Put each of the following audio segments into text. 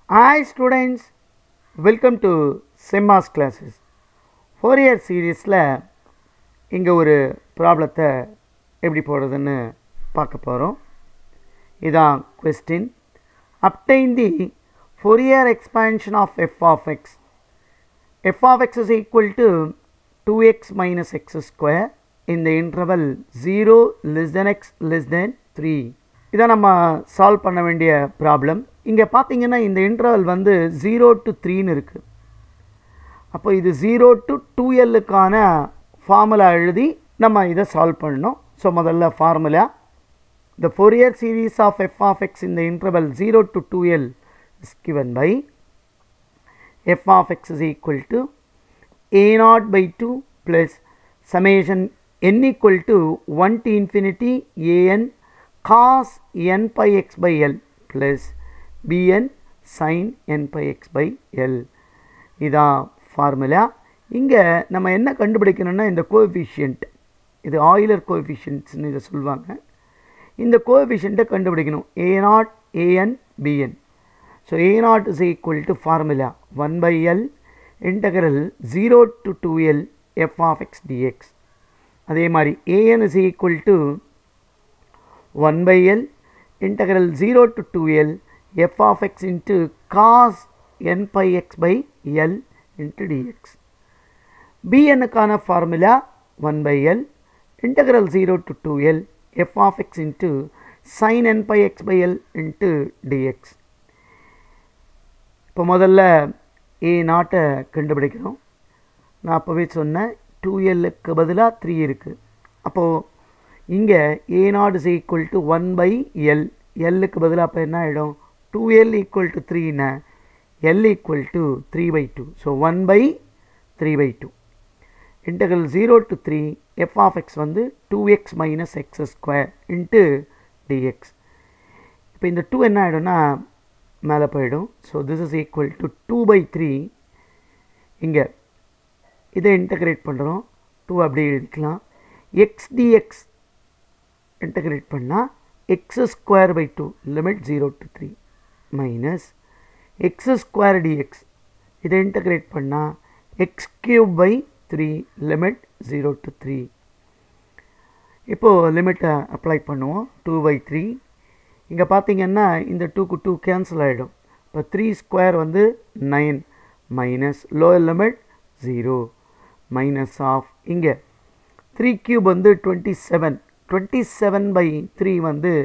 Hi students, welcome to SEMAS classes. Fourier சீரீஸில் இங்கே ஒரு ப்ராப்ளத்தை எப்படி போடுறதுன்னு பார்க்க போகிறோம் இதான் question obtain the Fourier expansion of f of x f of x is equal to two X minus X square இந்த interval zero less than x less than three இதை நம்ம சால்வ் பண்ண வேண்டிய ப்ராப்ளம் இங்கே பார்த்தீங்கன்னா இந்த இன்டர்வல் வந்து zero to த்ரீன்னு இருக்குது அப்போ இது ஜீரோ டு டூ எல்லுக்கான ஃபார்முலா எழுதி நம்ம இதை சால்வ் பண்ணணும் ஸோ முதல்ல formula the Fourier series of f of x in the interval 0 to 2l is given by f of x is equal to a naught by 2 plus summation n equal to 1 to infinity a n cos n pi x by l plus b n sin n pi x by l இதான் formula இங்கே நம்ம என்ன கண்டுபிடிக்கணும்னா இந்த coefficient இது Euler கோஎஃபிஷியன்ட்ஸ்னு இதை சொல்லுவாங்க இந்த கோஎஃபிஷியண்ட்டை கண்டுபிடிக்கணும் A naught AN B N so A naught is equal to formula one by L integral zero to two L F of X D X அதே மாதிரி A N is equal to one by L integral zero to two L F of X into cos N pi X by L into D X பிஎன்னுக்கான formula one by L integral zero to two L f of x into sin n pi x by l into dx இப்போ முதல்ல ஏ நாட்டை கண்டுபிடிக்கணும் நான் அப்போவே சொன்னேன் two எல்லுக்கு பதிலாக three இருக்குது அப்போது இங்கே A naught is equal to one by L எல்லுக்கு பதிலாக அப்போ என்ன ஆகிடும் டூ எல் ஈக்குவல் டு த்ரீன்னு L equal to three by two so one by three by two integral zero to three F of X வந்து two X minus X square into D X இப்போ இந்த two என்ன ஆகிடும்னா மேலே போயிடும் so this is equal to two by three இங்கே இதை integrate பண்ணுறோம் டூ அப்படி எழுதிக்கலாம் எக்ஸ் டிஎக்ஸ் இன்டகிரேட் பண்ணால் X square by two limit zero to three minus X square D X இதை இன்டகிரேட் பண்ணால் X cube by three limit zero to three இப்போது லிமிட்டை அப்ளை பண்ணுவோம் டூ பை த்ரீ இங்கே பார்த்தீங்கன்னா இந்த டூக்கு டூ கேன்சல் ஆகிடும் இப்போ த்ரீ ஸ்கொயர் வந்து nine minus lower limit zero minus of இங்கே த்ரீ கியூப் வந்து twenty seven twenty seven by three வந்து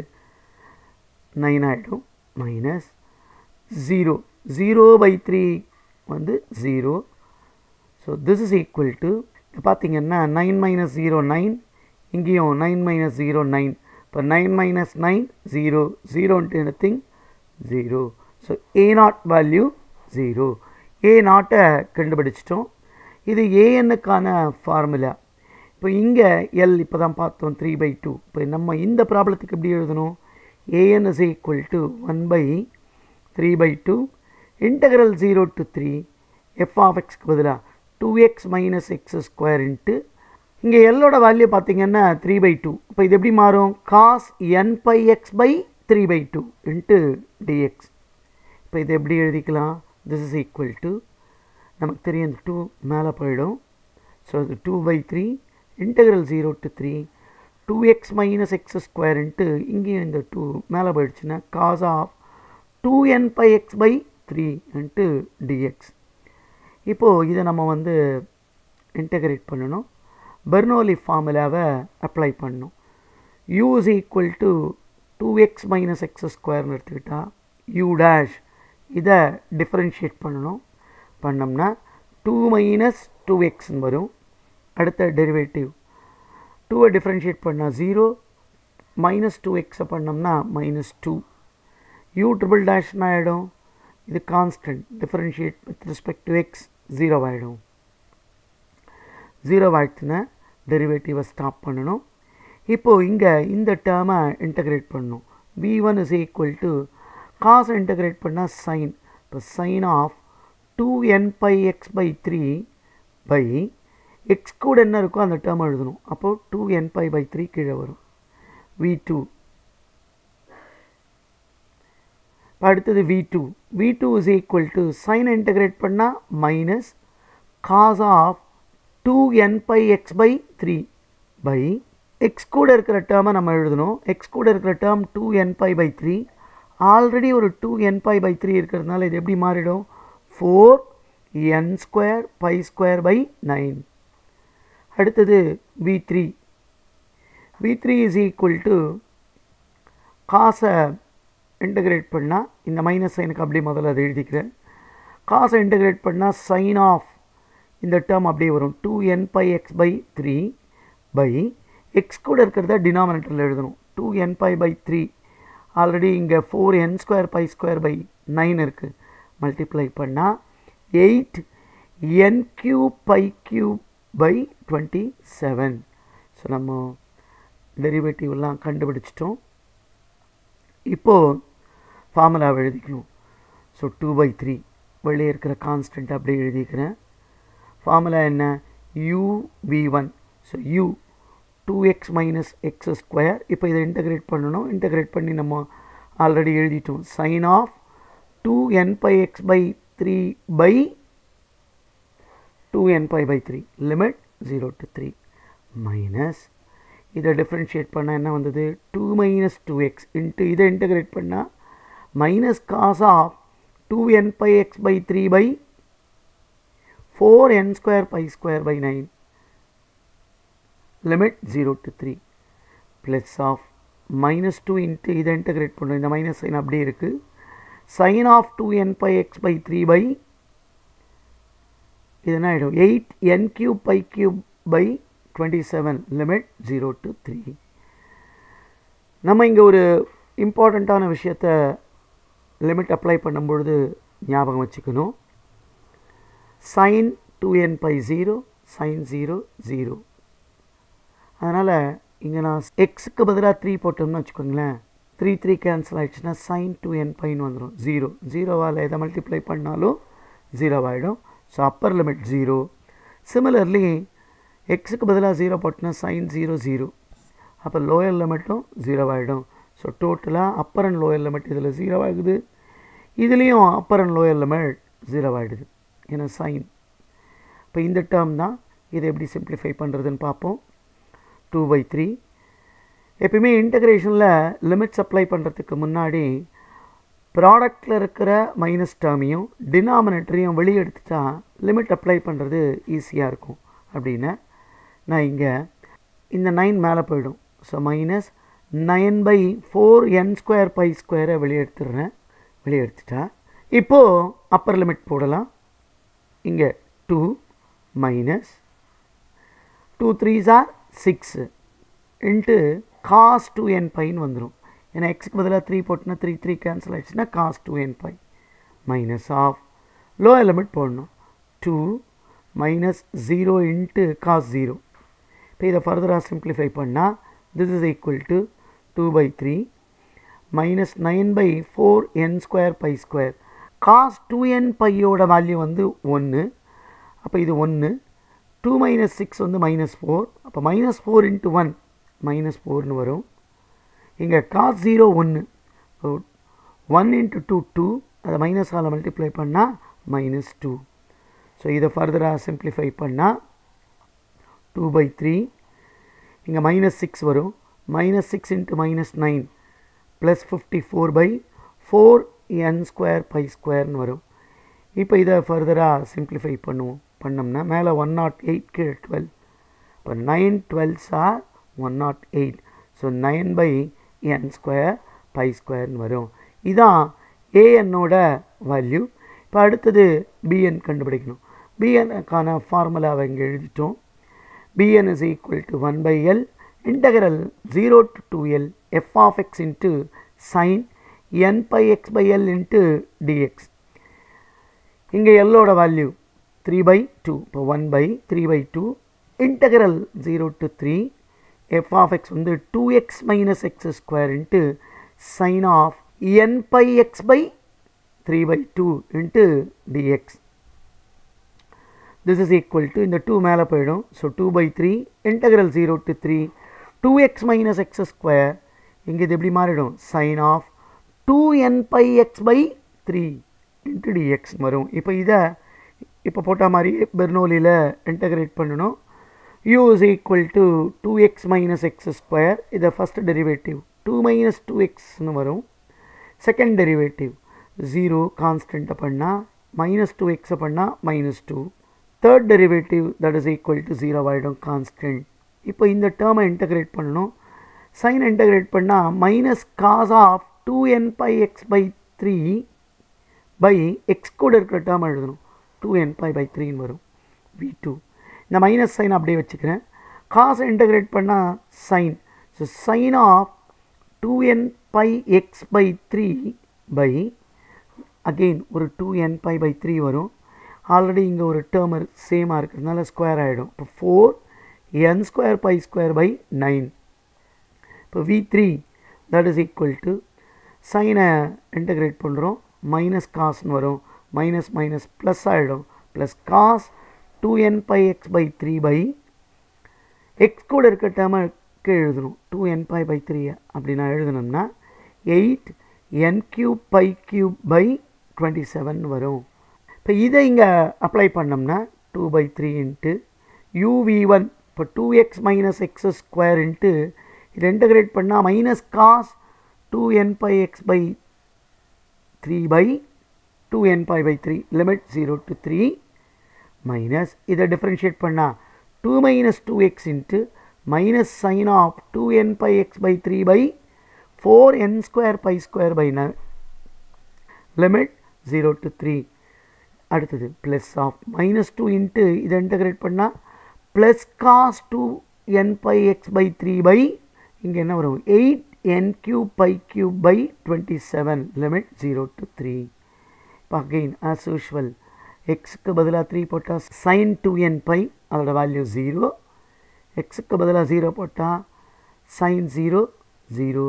நைன் ஆகிடும் minus zero zero by three வந்து zero so this is equal to பார்த்தீங்கன்னா nine minus zero nine இங்கேயும் nine minus zero nine இப்போ nine minus nine zero ஜீரோன்ட்டு anything zero so A naught value zero A நாட்டை கண்டுபிடிச்சிட்டோம் இது ஏஎன்னுக்கான formula இப்போ இங்கே எல் இப்போ தான் பார்த்தோம் த்ரீ பை டூ இப்போ நம்ம இந்த ப்ராப்ளத்துக்கு எப்படி எழுதணும் A N is equal to one by three by two integral zero to three F of எக்ஸ்க்கு பதிலாக two X minus X square into இங்கே எல்லோட வேல்யூ பார்த்தீங்கன்னா த்ரீ பை டூ இப்போ இது எப்படி மாறும் cos N pi X by three by two into D X இப்போ இது எப்படி எழுதிக்கலாம் திஸ் இஸ் ஈக்குவல் டு நமக்கு தெரியும் இந்த டூ மேலே போயிடும் ஸோ இது two by three integral zero to three two X minus X square into இங்கேயும் இந்த டூ மேலே போயிடுச்சுன்னா cos of two N pi X by three into D X இப்போது இதை நம்ம வந்து இன்டகிரேட் பண்ணணும் பெர்னோலி ஃபார்முலாவை அப்ளை பண்ணணும் U is equal to two X minus X ஸ்கொயர்னு எடுத்துக்கிட்டால் யூ டேஷ் இதை டிஃப்ரென்ஷியேட் பண்ணணும் பண்ணோம்னா டூ மைனஸ் டூ எக்ஸ்னு வரும் அடுத்த டெரிவேட்டிவ் டூவை டிஃப்ரென்ஷியேட் பண்ணால் ஜீரோ மைனஸ் டூ எக்ஸை பண்ணோம்னா மைனஸ் டூ யூ ட்ரிபிள் டேஷ்னா ஆகிடும் இது constant differentiate with respect to X zero ஆகிடும் ஜீரோ ஆகிடுச்சுன்னா டெரிவேட்டிவை ஸ்டாப் பண்ணணும் இப்போது இங்கே இந்த டேர்மை இன்டகிரேட் பண்ணணும் V one is equal to காசை இன்டகிரேட் பண்ணால் சைன் இப்போ sine of two N pi X by three by X கூட என்ன இருக்கோ அந்த டேர்ம் எழுதணும் அப்போது two N pi by three கீழே வரும் வி டூ இப்போ அடுத்தது V two V two is equal to sine integrate பண்ணால் minus cos of two N pi X by three by X கூட இருக்கிற டேர்மை நம்ம எழுதணும் எக்ஸ் கூட இருக்கிற term two N pi by three already ஒரு two N pi by three இருக்கிறதுனால இது எப்படி மாறிடும் four N square pi square by nine அடுத்தது V three V three is equal to காசை இன்டகிரேட் பண்ணால் இந்த மைனஸ் சைனுக்கு அப்படியே முதல்ல அதை எழுதிக்கிறேன் காசை இன்டகிரேட் பண்ணால் சைன் ஆஃப் இந்த டேர்ம் அப்படியே வரும் two N pi X by three by X கூட இருக்கிறத டினாமினேட்டரில் எழுதணும் two N pi by three already இங்கே four N square pi square by nine இருக்குது மல்டிப்ளை பண்ணால் eight N cube pi cube by twenty seven so நம்ம டெரிவேட்டிவ்லாம் கண்டுபிடிச்சிட்டோம் இப்போது ஃபார்முலாவை எழுதிக்கணும் ஸோ டூ பை த்ரீ வெளியே இருக்கிற கான்ஸ்டன்ட் அப்படியே எழுதிக்கிறேன் ஃபார்முலா என்ன U V one so U two X minus X square இப்போ இதை இன்டகிரேட் பண்ணணும் இன்டகிரேட் பண்ணி நம்ம ஆல்ரெடி எழுதிட்டோம் sine of two N pi X by three by two N pi by three limit zero to three minus இதை differentiate பண்ணால் என்ன வந்தது two minus two X into இதை இன்டகிரேட் பண்ணால் minus cos of two N pi X by three by four N square pi square by nine limit zero to three plus of minus two into இதை integrate பண்ணுறோம் இந்த minus sine அப்படியே இருக்குது sine of two N pi X by three by இது என்ன ஆகிடும் eight N cube pi cube by twenty seven limit zero to three நம்ம இங்கே ஒரு இம்பார்ட்டண்ட்டான விஷயத்த லிமிட் அப்ளை பண்ணும்பொழுது ஞாபகம் வச்சுக்கணும் சைன் டூ என் pi zero sine zero zero அதனால் இங்கே நான் எக்ஸுக்கு பதிலாக த்ரீ போட்டோம்னு வச்சுக்கோங்களேன் த்ரீ த்ரீ கேன்சல் ஆகிடுச்சுன்னா சைன் டூ என் பைன்னு வந்துடும் ஜீரோ ஜீரோவால் எதை மல்டிப்ளை பண்ணாலும் ஜீரோ ஆகிடும் so upper limit zero similarly எக்ஸுக்கு பதிலாக ஜீரோ போட்டோன்னா சைன் ஜீரோ ஜீரோ அப்போ லோயர் லிமிட்டும் ஜீரோ ஆகிடும் ஸோ டோட்டலாக அப்பர் அண்ட் லோயர் லிமிட் இதில் ஜீரோ ஆகுது இதுலேயும் upper and lower limit zero ஆகிடுது ஏன்னா சைன் இப்போ இந்த டேர்ம் தான் இதை எப்படி சிம்பிளிஃபை பண்ணுறதுன்னு பார்ப்போம் டூ பை த்ரீ எப்பயுமே இன்டகிரேஷனில் லிமிட்ஸ் அப்ளை பண்ணுறதுக்கு முன்னாடி ப்ராடக்டில் இருக்கிற மைனஸ் டேர்மையும் டினாமினேட்டரையும் வெளியே எடுத்துட்டா லிமிட் அப்ளை பண்ணுறது ஈஸியாக இருக்கும் அப்படின்னு நான் இங்கே இந்த நைன் மேலே போயிடும் so minus nine by four N square pi ஸ்கொயரை வெளியே எடுத்துடுறேன் வெளியே எடுத்துட்டா இப்போது அப்பர் லிமிட் போடலாம் இங்கே two minus two threes are six into cos two N பைன்னு வந்துடும் ஏன்னா எக்ஸுக்கு பதிலாக த்ரீ போட்டுனா த்ரீ த்ரீ கேன்சல் ஆகிடுச்சுன்னா cos two N pi minus of lower limit போடணும் two minus zero into cos zero இப்போ இதை ஃபர்தராக சிம்ப்ளிஃபை பண்ணால் this is equal to two by three minus nine by four N square pi square cos two N பையோட value வந்து ஒன்று அப்போ இது ஒன்று டூ மைனஸ் சிக்ஸ் வந்து மைனஸ் ஃபோர் அப்போ minus four into one minus ஃபோர்னு வரும் இங்கே காஸ் ஜீரோ ஒன்று ஒன் இன்ட்டு டூ டூ அதை மைனஸால் மல்டிப்ளை பண்ணால் மைனஸ் டூ ஸோ இதை ஃபர்தராக சிம்ப்ளிஃபை பண்ணால் டூ பை த்ரீ இங்கே மைனஸ் சிக்ஸ் வரும் minus six into minus nine plus fifty four by four N square pi ஸ்கொயர்னு வரும் இப்போ இதை ஃபர்தராக சிம்ப்ளிஃபை பண்ணுவோம் பண்ணோம்னா மேலே ஒன் நாட் எயிட் கீழே டுவெல் இப்போ nine dwells R one naught eight so nine by N square pi ஸ்கொயர்னு வரும் இதான் ஏஎன்னோட வேல்யூ இப்போ அடுத்தது பிஎன் கண்டுபிடிக்கணும் பிஎன்னுக்கான ஃபார்முலாவை இங்கே எழுதிட்டோம் B N is equal to one by L integral zero to two L F of X into sine N pi X by L into D X இங்கே எல்லோட வேல்யூ த்ரீ பை டூ இப்போ one by three by two integral zero to three F of X வந்து two X minus X square into sine of N pi X by three by two into D X this is equal to இந்த two மேலே போயிடும் so two by three integral zero to three two X minus X square இங்கே இது எப்படி மாறிடும் sine of two N pi X by three into D X வரும் இப்போ இதை இப்போ போட்ட மாதிரி பெர்னோலியில் இன்டகிரேட் பண்ணணும் u is equal to 2x minus x square இது first derivative 2 minus 2x னு வரும் second derivative 0 constant பண்ணா minus 2x பண்ணா minus 2 third derivative that is equal to 0 ஆயிடும் constant இப்போ இந்த term integrate பண்ணணும் sin integrate பண்ணா minus cos of 2n pi x by 3 by x கூட இருக்கிற term எழுதணும் 2n pi by 3 னு வரும் v2 இந்த மைனஸ் சைன் அப்படியே வச்சுக்கிறேன் காசை இன்டகிரேட் பண்ணால் sine so sine of two N pi X by three by again ஒரு two N pi by three வரும் ஆல்ரெடி இங்கே ஒரு டேர்மர் சேமாக இருக்கிறதுனால ஸ்கொயர் ஆகிடும் இப்போ four N square pi square by nine இப்போ V three that is equal to சைனை இன்டகிரேட் பண்ணுறோம் மைனஸ் காஸ்னு வரும் மைனஸ் மைனஸ் ப்ளஸ் ஆகிடும் plus cos 2n pi x by 3 by x கூட இருக்க டேர்முக்கு எழுதணும் 2n pi by 3 அப்படி நான் எழுதணும்னா 8 n cube pi cube by 27 வரும் இப்போ இதை இங்கே அப்ளை பண்ணோம்னா 2 by 3 இன்ட்டு uv1 இப்போ 2x minus x square into இதை இன்டகிரேட் பண்ணால் minus cos 2n pi x by 3 by 2n pi by 3 limit 0 to 3 minus இதை டிஃப்ரென்ஷியேட் பண்ணால் two minus two X into minus sine of two N pi X by three by four N square pi square by ந limit zero to three அடுத்தது plus of minus two into இதை integrate பண்ணால் plus cos two N pi X by three by இங்கே என்ன வரும் eight N cube pi cube by twenty seven limit zero to three இப்போ again as usual எக்ஸுக்கு பதிலாக three போட்டால் sine two என் pi அதோட வேல்யூ ஜீரோ எக்ஸுக்கு பதிலாக ஜீரோ போட்டால் sine zero zero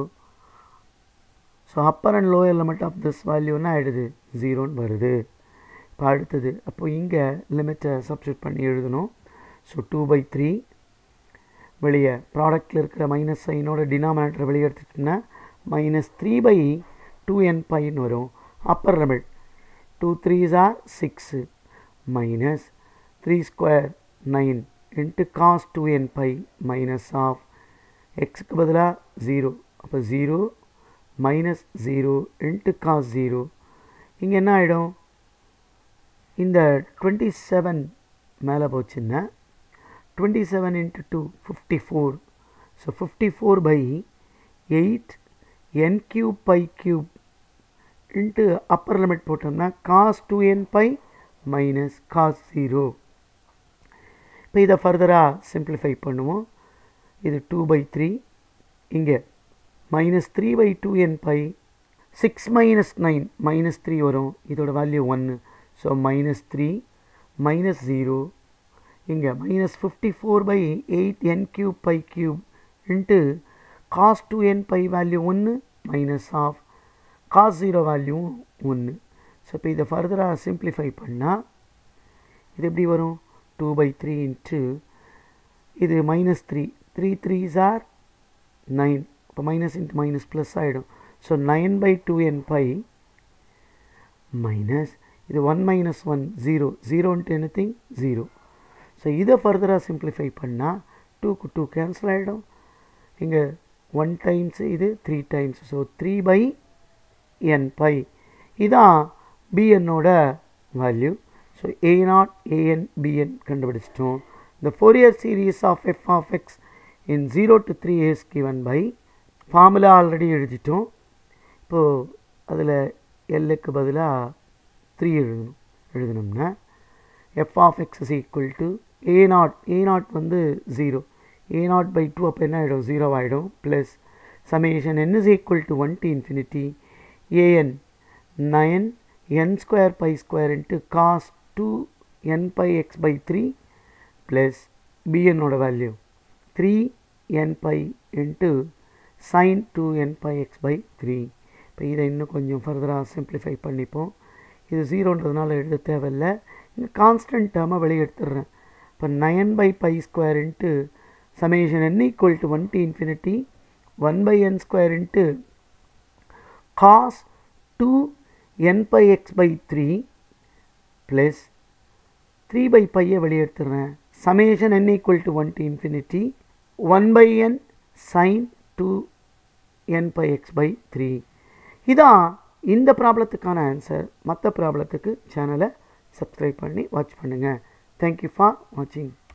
so upper and lower limit of this வேல்யூன்னா ஆகிடுது ஜீரோன்னு வருது இப்போ அடுத்தது அப்போ இங்கே லிமிட்டை சப்ஸ்டியூட் பண்ணி எழுதணும் ஸோ டூ பை த்ரீ வெளியே ப்ராடக்டில் இருக்கிற மைனஸ் சைனோட டினாமினேட்டரை வெளியே எடுத்துட்டோம்னா minus three by two N பைன்னு வரும் upper limit 2 3s are 6 minus 3 square 9 into cos 2n pi minus of x க்கு பதிலாக 0 அப்போ 0 minus 0 into cos 0 இங்கே என்ன ஆகிடும் இந்த 27 மேலே போச்சுன்னா 27 into 2 54 so 54 by 8 n cube pi cube into upper limit போட்டோம்னா காஸ் டூ என் பை மைனஸ் காஸ் ஜீரோ இப்போ இதை ஃபர்தராக சிம்பிளிஃபை பண்ணுவோம் இது டூ பை த்ரீ இங்கே minus three by two N pi six minus nine minus three வரும் இதோட value ஒன்று so minus three minus zero இங்கே minus fifty four by eight N cube pi cube into cos two N pi value ஒன்று minus of cos zero value ஒன்று so இப்போ இதை ஃபர்தராக simplify பண்ணால் இது எப்படி வரும் டூ பை த்ரீ இன்ட்டு இது minus three three threes are nine இப்போ மைனஸ் இன்ட்டு மைனஸ் ப்ளஸ் ஆகிடும் so nine by two N pi minus இது ஒன் மைனஸ் ஒன் ஜீரோ ஜீரோன்ட்டு எனி திங் ஜீரோ ஸோ இதை ஃபர்தராக சிம்பிளிஃபை பண்ணால் டூக்கு டூ கேன்சல் ஆகிடும் இங்கே ஒன் டைம்ஸ் இது three times so three by n pi இதான் பிஎன்னோட value so A naught AN b n கண்டுபிடிச்சிட்டோம் இந்த Fourier series of f of x in zero to three is given by formula already எழுதிட்டோம் இப்போது அதில் எல்லுக்கு பதிலாக த்ரீ எழுதணும் எழுதணும்னா f of x is equal to a naught a naught வந்து zero a naught by two அப்போ என்ன ஆகிடும் ஜீரோ ஆகிடும் plus summation n is equal to one to infinity a n nine n square pi square into cos two N pi X by three plus பிஎன்னோட value three n pi into sine two N pi X by three இப்போ இதை இன்னும் கொஞ்சம் ஃபர்தராக simplify பண்ணிப்போம் இது ஜீரோன்றதுனால எழுத தேவையில்லை இங்கே கான்ஸ்டன்ட் டேர்மை வெளியே எடுத்துடுறேன் இப்போ nine by pi square into summation n equal to one to infinity one by N square into cos two N pi X by three plus three by பையை வெளியே எடுத்துடுறேன் summation n equal to one to infinity one by n sine two N pi X by three இதான் இந்த ப்ராப்ளத்துக்கான answer மற்ற ப்ராப்ளத்துக்கு சேனலை subscribe பண்ணி watch பண்ணுங்கள் thank you for வாட்சிங்